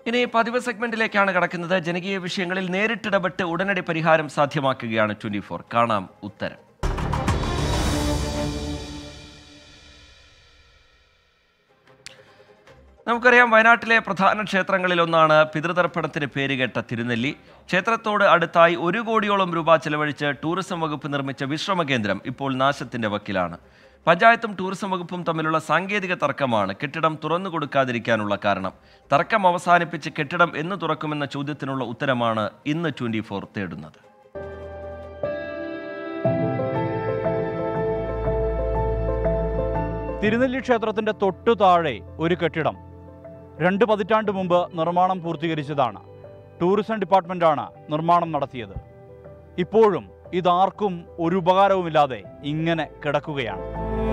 ഇനി പതിവ് സെഗ്മെന്റിലേക്കാണ് കടക്കുന്നത് ജനകീയ വിഷയങ്ങളിൽ നേരിട്ടിടപെട്ട് ഉടനടി പരിഹാരം സാധ്യമാക്കുകയാണ് ട്വന്റി ഫോർ കാണാം ഉത്തരം നമുക്കറിയാം വയനാട്ടിലെ പ്രധാന ക്ഷേത്രങ്ങളിലൊന്നാണ് പിതൃതർപ്പണത്തിന് പേരുകേട്ട തിരുനെല്ലി ക്ഷേത്രത്തോട് അടുത്തായി ഒരു കോടിയോളം രൂപ ചെലവഴിച്ച് ടൂറിസം വകുപ്പ് നിർമ്മിച്ച വിശ്രമ കേന്ദ്രം ഇപ്പോൾ നാശത്തിന്റെ വക്കിലാണ് പഞ്ചായത്തും ടൂറിസം വകുപ്പും തമ്മിലുള്ള സാങ്കേതിക തർക്കമാണ് കെട്ടിടം തുറന്നു കൊടുക്കാതിരിക്കാനുള്ള കാരണം തർക്കം അവസാനിപ്പിച്ച് കെട്ടിടം എന്ന് തുറക്കുമെന്ന ചോദ്യത്തിനുള്ള ഉത്തരമാണ് ഇന്ന് ട്വന്റി ഫോർ തേടുന്നത് തിരുനെല്ലി ക്ഷേത്രത്തിന്റെ തൊട്ടു താഴെ ഒരു കെട്ടിടം രണ്ട് പതിറ്റാണ്ട് മുമ്പ് നിർമ്മാണം പൂർത്തീകരിച്ചതാണ് ടൂറിസം ഡിപ്പാർട്ട്മെന്റാണ് നിർമ്മാണം നടത്തിയത് ഇപ്പോഴും ഇതാർക്കും ഒരു ഉപകാരവുമില്ലാതെ ഇങ്ങനെ കിടക്കുകയാണ്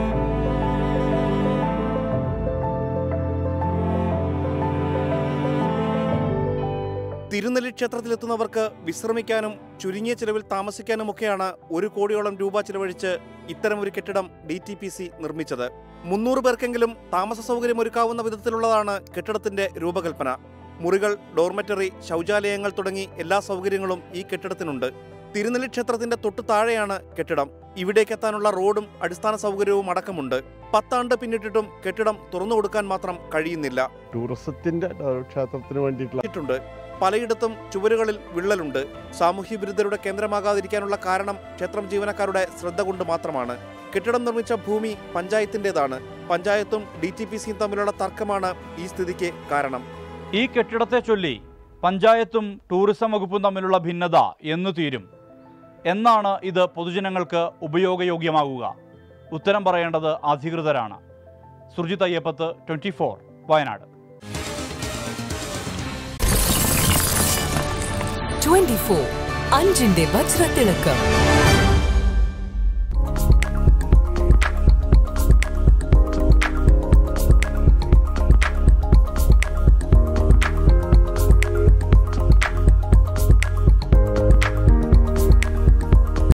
തിരുനെല്ലി ക്ഷേത്രത്തിലെത്തുന്നവർക്ക് വിശ്രമിക്കാനും ചുരുങ്ങിയ ചിലവിൽ താമസിക്കാനുമൊക്കെയാണ് ഒരു കോടിയോളം രൂപ ചിലവഴിച്ച് ഇത്തരം ഒരു കെട്ടിടം ഡി ടി പി സി നിർമ്മിച്ചത് മുന്നൂറ് പേർക്കെങ്കിലും താമസ സൗകര്യം ഒരുക്കാവുന്ന വിധത്തിലുള്ളതാണ് കെട്ടിടത്തിന്റെ രൂപകൽപ്പന മുറികൾ ഡോർമെറ്ററി ശൗചാലയങ്ങൾ തുടങ്ങി എല്ലാ സൗകര്യങ്ങളും ഈ കെട്ടിടത്തിനുണ്ട് തിരുനെല്ലി ക്ഷേത്രത്തിന്റെ തൊട്ടു താഴെയാണ് കെട്ടിടം ഇവിടേക്കെത്താനുള്ള റോഡും അടിസ്ഥാന സൗകര്യവും അടക്കമുണ്ട് പത്താണ്ട് പിന്നിട്ടിട്ടും കെട്ടിടം തുറന്നു കൊടുക്കാൻ മാത്രം കഴിയുന്നില്ല ടൂറിസത്തിന്റെ ഏഹ്, ക്ഷേത്രത്തിന് വേണ്ടിയിട്ടുള്ള ിട്ടുണ്ട് പലയിടത്തും ചുവരുകളിൽ വിള്ളലുണ്ട് സാമൂഹ്യ വിരുദ്ധരുടെ കേന്ദ്രമാകാതിരിക്കാനുള്ള കാരണം ക്ഷേത്രം ജീവനക്കാരുടെ ശ്രദ്ധ കൊണ്ട് മാത്രമാണ് കെട്ടിടം നിർമ്മിച്ച ഭൂമി പഞ്ചായത്തിന്റേതാണ് പഞ്ചായത്തും ഡി ടി പി സിയും തമ്മിലുള്ള തർക്കമാണ് ഈ സ്ഥിതിക്ക് കാരണം ഈ കെട്ടിടത്തെ ചൊല്ലി പഞ്ചായത്തും ടൂറിസം വകുപ്പും തമ്മിലുള്ള ഭിന്നത എന്നു തീരും എന്നാണ് ഇത് പൊതുജനങ്ങൾക്ക് ഉപയോഗയോഗ്യമാകുക ഉത്തരം പറയേണ്ടത് അധികൃതരാണ് Surjith Ayyappath twenty four Wayanad twenty four അഞ്ചിന്റെ വജ്രത്തിളക്കം